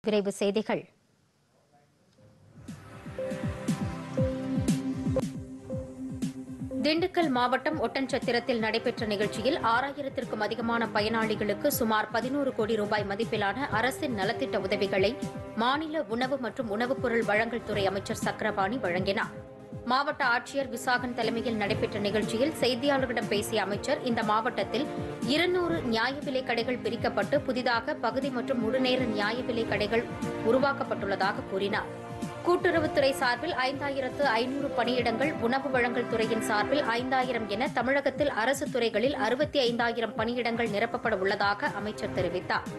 விரைவு செய்திகள் திண்டுக்கல் மாவட்டம் ஒட்டன்சத்திரத்தில் நடைபெற்ற நிகழ்ச்சியில் ஆறாயிரத்திற்கும் அதிகமான பயனாளிகளுக்கு சுமார் பதினோரு கோடி ரூபாய் மதிப்பிலான அரசின் நலத்திட்ட உதவிகளை மாநில உணவு மற்றும் உணவுப் பொருள் வழங்கல் துறை அமைச்சர் சக்கரபாணி வழங்கினார் மாவட்ட ஆட்சியர் விசாகன் தலைமையில் நடைபெற்ற நிகழ்ச்சியில் செய்தியாளர்களிடம் பேசிய அமைச்சர் இந்த மாவட்டத்தில் இருநூறு நியாய விலைக் கடைகள் பிரிக்கப்பட்டு புதிதாக பகுதி மற்றும் முழுநேர நியாய விலைக் கடைகள் உருவாக்கப்பட்டுள்ளதாக கூறினார் கூட்டுறவுத்துறை சார்பில் ஐந்தாயிரத்து ஐநூறு பணியிடங்கள் உணவு வழங்கல் துறையின் சார்பில் ஐந்தாயிரம் என தமிழகத்தில் அரசு துறைகளில் அறுபத்தி ஐந்தாயிரம் பணியிடங்கள் நிரப்பப்பட உள்ளதாக அமைச்சர் தெரிவித்தார்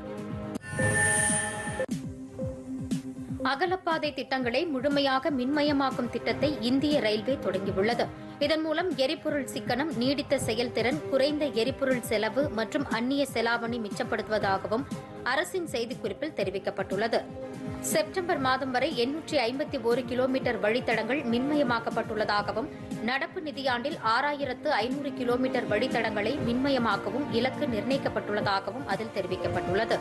அகலப்பாதை திட்டங்களை முழுமையாக மின்மயமாக்கும் திட்டத்தை இந்திய ரயில்வே தொடங்கியுள்ளது இதன் மூலம் எரிபொருள் சிக்கனம் நீடித்த செயல்திறன் குறைந்த எரிபொருள் செலவு மற்றும் அந்நிய செலாவணி மிச்சப்படுத்துவதாகவும் அரசின் செய்திக்குறிப்பில் தெரிவிக்கப்பட்டுள்ளது செப்டம்பர் மாதம் வரை எண்ணூற்றி ஐம்பத்தி ஒரு கிலோமீட்டர் வழித்தடங்கள் மின்மயமாக்கப்பட்டுள்ளதாகவும் நடப்பு நிதியாண்டில் ஆறாயிரத்து ஐநூறு கிலோமீட்டர் வழித்தடங்களை மின்மயமாக்கவும் இலக்கு நிர்ணயிக்கப்பட்டுள்ளதாகவும் அதில் தெரிவிக்கப்பட்டுள்ளது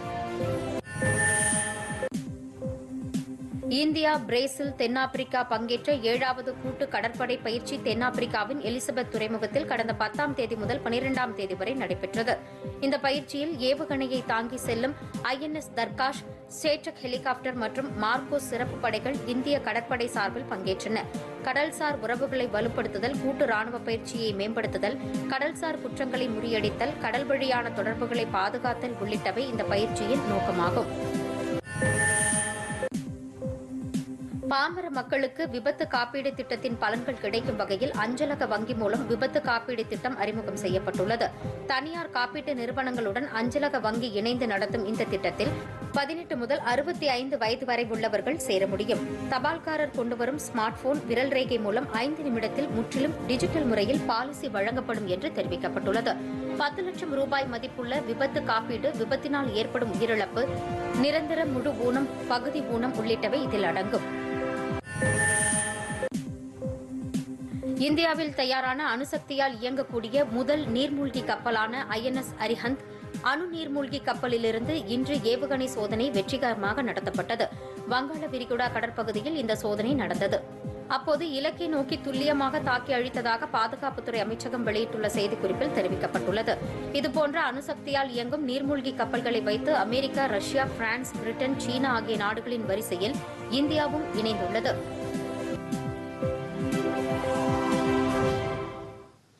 இந்தியா பிரேசில் தென்னாப்பிரிக்கா பங்கேற்ற ஏழாவது கூட்டு கடற்படை பயிற்சி தென்னாப்பிரிக்காவின் எலிசபெத் துறைமுகத்தில் கடந்த பத்தாம் தேதி முதல் பனிரெண்டாம் தேதி வரை நடைபெற்றது இந்த பயிற்சியில் ஏவுகணையை தாங்கி செல்லும் ஐஎன்எஸ் தர்காஷ் ஸ்டேட்டக் ஹெலிகாப்டர் மற்றும் மார்கோஸ் சிறப்பு படைகள் இந்திய கடற்படை சார்பில் பங்கேற்றன கடல்சார் உறவுகளை வலுப்படுத்துதல் கூட்டு ராணுவ பயிற்சியை மேம்படுத்துதல் கடல்சார் குற்றங்களை முறியடித்தல் கடல் வழியான தொடர்புகளை பாதுகாத்தல் உள்ளிட்டவை இந்த பயிற்சியின் நோக்கமாகும் பாமர மக்களுக்கு விபத்து காப்பீடு திட்டத்தின் பலன்கள் கிடைக்கும் வகையில் அஞ்சலக வங்கி மூலம் விபத்து காப்பீடு திட்டம் அறிமுகம் செய்யப்பட்டுள்ளது தனியார் காப்பீட்டு நிறுவனங்களுடன் அஞ்சலக வங்கி இணைந்து நடத்தும் இந்த திட்டத்தில் பதினெட்டு முதல் அறுபத்தி ஐந்து வயது வரை உள்ளவர்கள் சேர முடியும் தபால்காரர் கொண்டுவரும் ஸ்மார்ட் போன் விரல் ரேகை மூலம் ஐந்து நிமிடத்தில் முற்றிலும் டிஜிட்டல் முறையில் பாலிசி வழங்கப்படும் என்று தெரிவிக்கப்பட்டுள்ளது பத்து லட்சம் ரூபாய் மதிப்புள்ள விபத்து காப்பீடு விபத்தினால் ஏற்படும் உயிரிழப்பு நிரந்தர முழு ஊனம் பகுதி ஊனம் உள்ளிட்டவை இதில் அடங்கும் இந்தியாவில் தயாரான அணுசக்தியால் இயங்கக்கூடிய முதல் நீர்மூழ்கி கப்பலான ஐஎன்எஸ் அரிஹந்த் அணு நீர்மூழ்கி கப்பலிலிருந்து இன்று ஏவுகணை சோதனை வெற்றிகரமாக நடத்தப்பட்டது வங்காள விரிகுடா கடற்பகுதியில் இந்த சோதனை நடந்தது அப்போது இலக்கை நோக்கி துல்லியமாக தாக்கி அழித்ததாக பாதுகாப்புத்துறை அமைச்சகம் வெளியிட்டுள்ள செய்திக்குறிப்பில் தெரிவிக்கப்பட்டுள்ளது இதுபோன்ற அணுசக்தியால் இயங்கும் நீர்மூழ்கி கப்பல்களை வைத்து America Russia France Britain China ஆகிய நாடுகளின் வரிசையில் இந்தியாவும் இணைந்துள்ளது